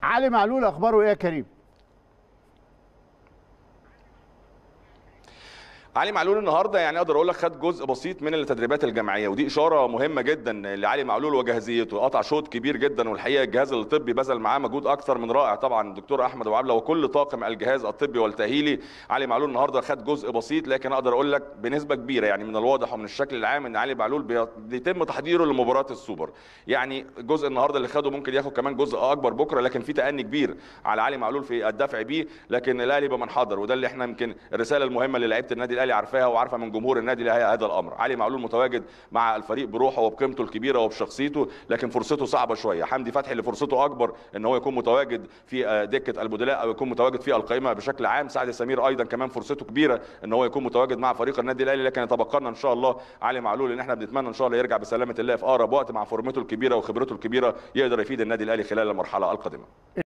علي معلول اخباره ايه يا كريم علي معلول النهارده يعني اقدر اقول لك خد جزء بسيط من التدريبات الجماعيه ودي اشاره مهمه جدا لعلي معلول وجاهزيته قطع شوط كبير جدا والحقيقه الجهاز الطبي بذل معاه مجهود اكثر من رائع طبعا الدكتور احمد ابو عبله وكل طاقم الجهاز الطبي والتاهيلي علي معلول النهارده خد جزء بسيط لكن اقدر اقول لك بنسبه كبيره يعني من الواضح ومن الشكل العام ان علي معلول بي- بيتم تحضيره لمباراه السوبر يعني الجزء النهارده اللي خده ممكن ياخد كمان جزء اكبر بكره لكن في تاني كبير على علي معلول في الدفع بيه لكن الاهلي بمن حضر وده اللي احنا يمكن الرساله المهمه اللي لعيبه النادي الاهلي عارفاها وعارفه من جمهور النادي الاهلي هذا الامر علي معلول متواجد مع الفريق بروحه وبقيمته الكبيره وبشخصيته لكن فرصته صعبه شويه حمدي فتحي اللي فرصته اكبر ان هو يكون متواجد في آه، دكه البدلاء او يكون متواجد في القائمه بشكل عام سعد سمير ايضا كمان فرصته كبيره ان هو يكون متواجد مع فريق النادي الاهلي لكن يتبقى لنا ان شاء الله علي معلول ان احنا بنتمنى ان شاء الله يرجع بسلامه الله في اقرب وقت مع فورمته الكبيره وخبرته الكبيره يقدر يفيد النادي الاهلي خلال المرحله القادمه